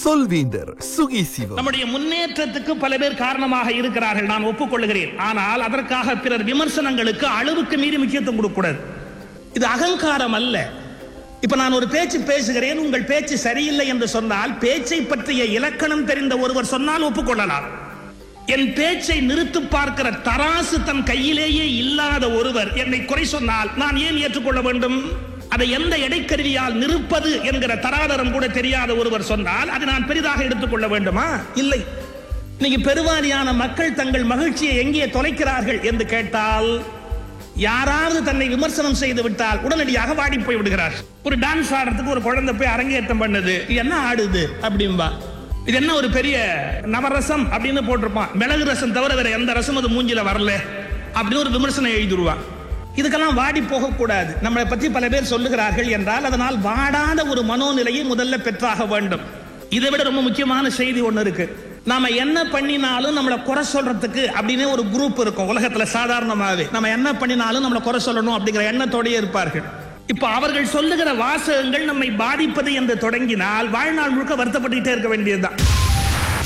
சொல்வீந்தர் சுகி சிவம் நம்முடைய முன்னேற்றத்துக்கு பல பேர் காரணமாக இருக்கிறார்கள் நான் ஒப்புக்கொள்கிறேன் ஆனால் அதற்காக பிறர் விமர்சனங்களுக்கு அளவுக்கு மீறி முக்கியத்துவம் கொடுக்கக்கூடாது இது அகங்காரம் அல்ல இப்ப நான் ஒரு பேச்சு பேசுகிறேன் உங்கள் பேச்சு சரியில்லை என்று சொன்னால் பேச்சை பற்றிய இலக்கணம் தெரிந்த ஒருவர் சொன்னால் ஒப்புக்கொள்ளலாம் என் பேச்சை நிறுத்து பார்க்கிற தராசு தன் கையிலேயே இல்லாத ஒருவர் என்னை குறை சொன்னால் நான் ஏன் ஏற்றுக்கொள்ள வேண்டும் அதை எந்த எடைக்கருவியால் நிறுப்பது என்கிற தராதரம் கூட தெரியாத ஒருவர் சொன்னால் அதை நான் பெரிதாக எடுத்துக்கொள்ள வேண்டுமா இல்லை இன்னைக்கு பெருவாரியான மக்கள் தங்கள் மகிழ்ச்சியை எங்கே தொலைக்கிறார்கள் என்று கேட்டால் யாராவது தன்னை விமர்சனம் செய்து விட்டால் உடனடியாக வாடி போய் விடுகிறார் ஒரு டான்ஸ் ஆடுறதுக்கு ஒரு குழந்தை போய் அரங்கேற்றம் பண்ணுது இது என்ன ஆடுது அப்படிம்பா இது என்ன ஒரு பெரிய நவரசம் அப்படின்னு போட்டிருப்பான் மிளகு ரசம் தவிர வேற எந்த ரசம் அது மூஞ்சில வரல அப்படின்னு ஒரு விமர்சனம் எழுதிடுவான் இதுக்கெல்லாம் வாடி போகக்கூடாது நம்மளை பற்றி பல பேர் சொல்லுகிறார்கள் என்றால் அதனால் வாடாத ஒரு மனோநிலையை முதல்ல பெற்றாக வேண்டும் இதை விட ரொம்ப முக்கியமான செய்தி ஒன்று இருக்கு நாம என்ன பண்ணினாலும் நம்மளை குறை சொல்றதுக்கு அப்படின்னு ஒரு குரூப் இருக்கும் உலகத்துல சாதாரணமாகவே நம்ம என்ன பண்ணினாலும் நம்மளை குறை சொல்லணும் அப்படிங்கிற எண்ணத்தோடயே இருப்பார்கள் இப்ப அவர்கள் சொல்லுகிற வாசகங்கள் நம்மை பாதிப்பது என்று தொடங்கினால் வாழ்நாள் முழுக்க வருத்தப்பட்டுக்கிட்டே இருக்க வேண்டியதுதான்